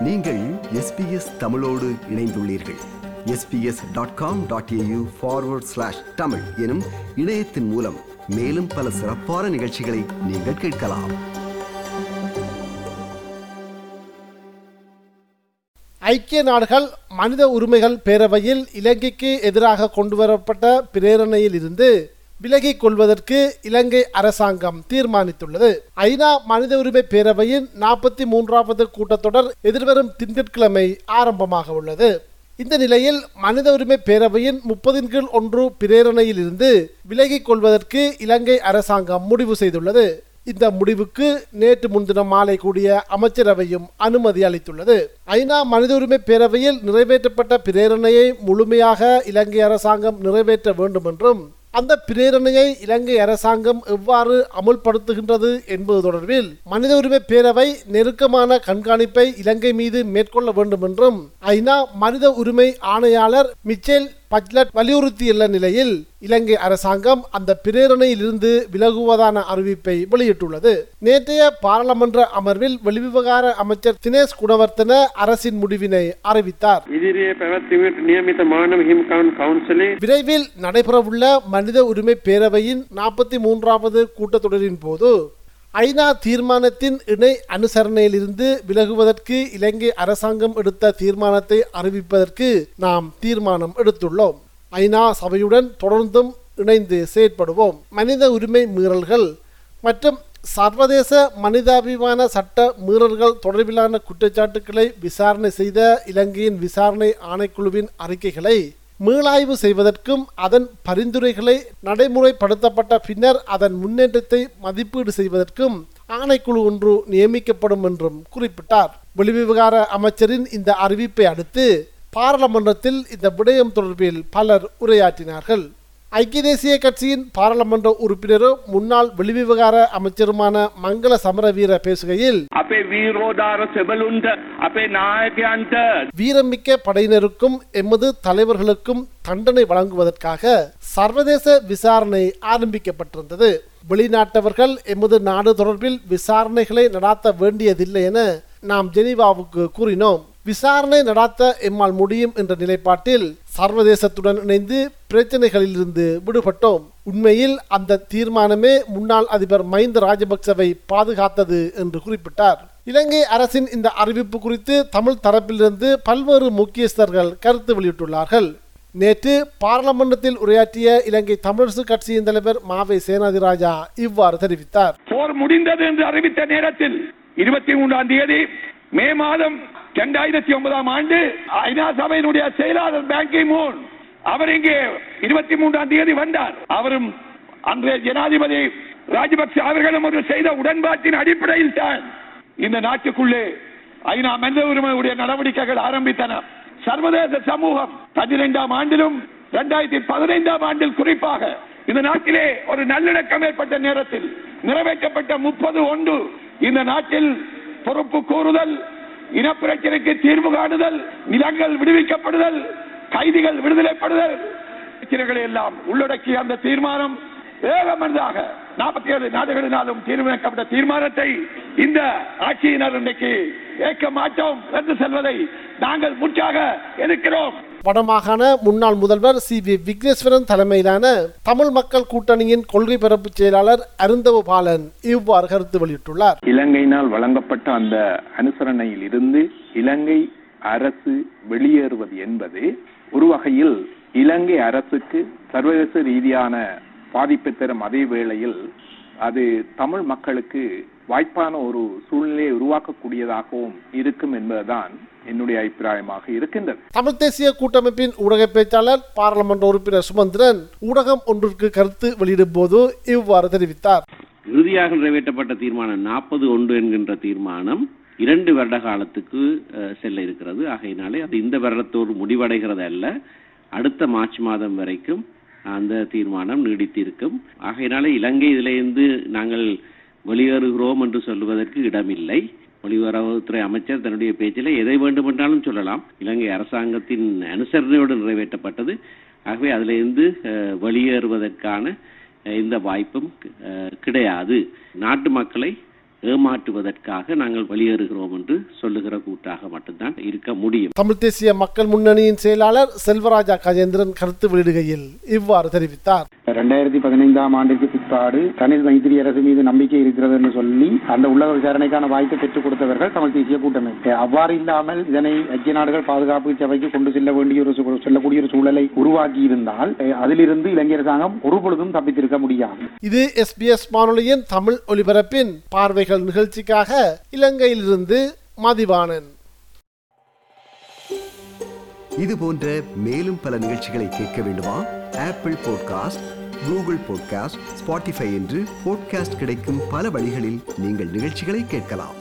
நீங்கள் எஸ்பிஎஸ் தமிழோடு இணைந்துள்ளீர்கள் SBS dot com dot AU forward slash Tamil எனும் இணையத்தின் மூலம் மேலும் பல சிறப்பான நிகழ்ச்சிகளை நீங்கள் கேட்கலாம் ஐக்கிய நாடுகள் மனித உரிமைகள் பேரவையில் இலங்கைக்கு எதிராக கொண்டுவரப்பட்ட பிரேரணையில் இருந்து விலகிக் கொள்வதற்கு இலங்கை அரசாங்கம் தீர்மானித்துள்ளது ஐநா மனித உரிமை பேரவையின் நாற்பத்தி மூன்றாவது கூட்டத்தொடர் எதிர்வரும் திங்கட்கிழமை ஆரம்பமாக உள்ளது இந்த நிலையில் மனித உரிமை பேரவையின் முப்பதின் கீழ் ஒன்று பிரேரணையில் இருந்து விலகிக் கொள்வதற்கு இலங்கை அரசாங்கம் முடிவு செய்துள்ளது இந்த முடிவுக்கு நேற்று முன்தினம் மாலை கூடிய அமைச்சரவையும் அனுமதி அளித்துள்ளது ஐநா மனித உரிமை பேரவையில் நிறைவேற்றப்பட்ட பிரேரணையை முழுமையாக இலங்கை அரசாங்கம் நிறைவேற்ற வேண்டும் என்றும் அந்த பிரேரணையை இலங்கை அரசாங்கம் எவ்வாறு அமுல்படுத்துகின்றது என்பது தொடர்பில் மனித உரிமை பேரவை நெருக்கமான கண்காணிப்பை இலங்கை மீது மேற்கொள்ள வேண்டும் என்றும் ஐநா மனித உரிமை ஆணையாளர் மிச்சேல் பட்லட் வலியுறுத்தியுள்ள நிலையில் இலங்கை அரசாங்கம் அந்த பிரேரணையில் இருந்து விலகுவதான அறிவிப்பை வெளியிட்டுள்ளது நேற்றைய பாராளுமன்ற அமர்வில் வெளிவிவகார அமைச்சர் தினேஷ் குணவர்த்தன அரசின் முடிவினை அறிவித்தார் ඉදිරියේ පැවැත්වීමට නියමිත මානව හිමිකම් කවුන්සලේ விரைவில் நடைபெறவுள்ள மனித உரிமை பேரவையின் நாற்பத்தி மூன்றாவது கூட்டத்தொடரின் போது ஐநா தீர்மானத்தின் இணை அனுசரணையிலிருந்து விலகுவதற்கு இலங்கை அரசாங்கம் எடுத்த தீர்மானத்தை அறிவிப்பதற்கு நாம் தீர்மானம் எடுத்துள்ளோம் ஐநா சபையுடன் தொடர்ந்தும் இணைந்து செயற்படுவோம் மனித உரிமை மீறல்கள் மற்றும் சர்வதேச மனிதாபிமான சட்ட மீறல்கள் தொடர்பிலான குற்றச்சாட்டுக்களை விசாரணை செய்த இலங்கையின் விசாரணை ஆணைக்குழுவின் அறிக்கைகளை மீளாய்வு செய்வதற்கும் அதன் பரிந்துரைகளை நடைமுறைப்படுத்தப்பட்ட பின்னர் அதன் முன்னேற்றத்தை மதிப்பீடு செய்வதற்கும் ஆணைக்குழு ஒன்று நியமிக்கப்படும் என்றும் குறிப்பிட்டார் வெளிவிவகார அமைச்சரின் இந்த அறிவிப்பை அடுத்து பாராளுமன்றத்தில் இந்த விடயம் தொடர்பில் பலர் உரையாற்றினார்கள் ஐக்கிய தேசிய கட்சியின் பாராளுமன்ற உறுப்பினரும் முன்னாள் வெளிவிவகார அமைச்சருமான மங்கள சமரவீர பேசுகையில் අපේ වීරෝධාර සෙබලුන්ට අපේ නායකයන්ට வீரமிக்க படையினருக்கும் எமது தலைவர்களுக்கும் தண்டனை வழங்குவதற்காக சர்வதேச விசாரணை ஆரம்பிக்கப்பட்டிருந்தது வெளிநாட்டவர்கள் எமது நாடு தொடர்பில் விசாரணைகளை நடாத்த வேண்டியதில்லை என நாம் ஜெனீவாவுக்கு கூறினோம் விசாரணை நடாத்த எம்மால் முடியும் என்ற நிலைப்பாட்டில் சர்வதேசத்துடன் இணைந்து பிரச்சனைகளிலிருந்து விடுபட்டோம் உண்மையில் அந்த தீர்மானமே முன்னாள் அதிபர் மஹிந்த ராஜபக்சவை பாதுகாத்தது என்று குறிப்பிட்டார் இலங்கை அரசின் இந்த அறிவிப்பு குறித்து தமிழ் தரப்பிலிருந்து பல்வேறு முக்கியஸ்தர்கள் கருத்து வெளியிட்டுள்ளார்கள் நேற்று பாராளுமன்றத்தில் உரையாற்றிய இலங்கை தமிழரசு கட்சியின் தலைவர் மாவை சேனாதிராஜா இவ்வாறு தெரிவித்தார் போர் முடிந்தது என்று அறிவித்த நேரத்தில் இருபத்தி மூன்றாம் தேதி மே மாதம் இரண்டாயிரத்தி ஒன்பதாம் ஆண்டு ஐநா சபையினுடைய செயலாளர் பேங்கி மூன் அவர் இங்கே இருபத்தி மூன்றாம் தேதி வந்தார் அவரும் அன்றைய ஜனாதிபதி ராஜபக்ச அவர்களும் ஒரு செய்த உடன்பாட்டின் அடிப்படையில் தான் இந்த நாட்டுக்குள்ளே ஐநா மனித உரிமையுடைய நடவடிக்கைகள் ஆரம்பித்தன சர்வதேச சமூகம் பதினைந்தாம் ஆண்டிலும் இரண்டாயிரத்தி பதினைந்தாம் ஆண்டில் குறிப்பாக இந்த நாட்டிலே ஒரு நல்லிணக்கம் ஏற்பட்ட நேரத்தில் நிறைவேற்றப்பட்ட முப்பது ஒன்று இந்த நாட்டில் பொறுப்பு கூறுதல் இனப்பிரச்சனைக்கு தீர்வு காணுதல் நிலங்கள் விடுவிக்கப்படுதல் கைதிகள் விடுதலைப்படுதல் பிரச்சனைகளை எல்லாம் உள்ளடக்கிய அந்த தீர்மானம் வேகமனதாக நாற்பத்தி ஏழு நாடுகளினாலும் தீர்மானிக்கப்பட்ட தீர்மானத்தை இந்த ஆட்சியினர் இன்றைக்கு ஏற்க மாட்டோம் என்று செல்வதை நாங்கள் முற்றாக எதிர்க்கிறோம் வடமாகாண முன்னாள் முதல்வர் சி வி விக்னேஸ்வரன் தலைமையிலான தமிழ் மக்கள் கூட்டணியின் கொள்கை பரப்பு செயலாளர் அருந்தவு பாலன் இவ்வாறு கருத்து வெளியிட்டுள்ளார் இலங்கையினால் வழங்கப்பட்ட அந்த அனுசரணையில் இருந்து இலங்கை அரசு வெளியேறுவது என்பது ஒரு வகையில் இலங்கை அரசுக்கு சர்வதேச ரீதியான பாதிப்பை தரும் அதே வேளையில் அது தமிழ் மக்களுக்கு வாய்ப்பான ஒரு சூழ்நிலையை உருவாக்கக்கூடியதாகவும் இருக்கும் என்பதுதான் என்னுடைய அபிப்பிராயமாக இருக்கின்றது தமிழ் தேசிய கூட்டமைப்பின் ஊடக பேச்சாளர் பாராளுமன்ற உறுப்பினர் சுமந்திரன் ஊடகம் ஒன்றிற்கு கருத்து வெளியிடும் போது இவ்வாறு தெரிவித்தார் இறுதியாக நிறைவேற்றப்பட்ட தீர்மானம் நாற்பது ஒன்று என்கின்ற தீர்மானம் இரண்டு வருட காலத்துக்கு அஹ், செல்ல இருக்கிறது ஆகையினாலே அது இந்த வருடத்தோடு முடிவடைகிறது அல்ல அடுத்த மார்ச் மாதம் வரைக்கும் அந்த தீர்மானம் நீடித்திருக்கும் ஆகையினாலே இலங்கை இதிலிருந்து நாங்கள் வெளியேறுகிறோம் என்று சொல்லுவதற்கு இடமில்லை வெளியுறவுத்துறை அமைச்சர் தன்னுடைய பேச்சில் எதை வேண்டுமென்றாலும் சொல்லலாம் இலங்கை அரசாங்கத்தின் அனுசரணையோடு நிறைவேற்றப்பட்டது ஆகவே அதிலிருந்து அஹ், வெளியேறுவதற்கான அஹ், இந்த வாய்ப்பும் அஹ், கிடையாது நாட்டு மக்களை ஏமாற்றுவதற்காக நாங்கள் வெளியேறுகிறோம் என்று சொல்லுகிற கூட்டாக மட்டும்தான் இருக்க முடியும் தமிழ் தேசிய மக்கள் முன்னணியின் செயலாளர் செல்வராஜா கஜேந்திரன் கருத்து வெளியிடுகையில் இவ்வாறு தெரிவித்தார் ரெண்டாயிரத்தி பதினைந்தாம் ஆண்டிற்கு பிற்பாடு ரணில் மைத்திரி அரசு மீது நம்பிக்கை இருக்கிறது என்று சொல்லி அந்த உள்ளக விசாரணைக்கான வாய்ப்பை பெற்றுக் கொடுத்தவர்கள் தமிழ் தேசிய கூட்டமைப்பு அவ்வாறு இல்லாமல் இதனை ஐக்கிய நாடுகள் பாதுகாப்பு சபைக்கு கொண்டு செல்ல வேண்டிய ஒரு சூ- செல்லக்கூடிய ஒரு சூழலை உருவாக்கி இருந்தால் அஹ், அதிலிருந்து இலங்கை அரசாங்கம் ஒரு பொழுதும் தப்பித்திருக்க முடியாது இது எஸ்பிஎஸ் வானொலியின் தமிழ் ஒலிபரப்பின் பார்வைகள் நிகழ்ச்சிக்காக இலங்கையிலிருந்து மதிவாணன் இது போன்ற மேலும் பல நிகழ்ச்சிகளை கேட்க வேண்டுமா Apple podcast Google podcast Spotify என்று பாட்காஸ்ட் கிடைக்கும் பல வழிகளில் நீங்கள் நிகழ்ச்சிகளை கேட்கலாம்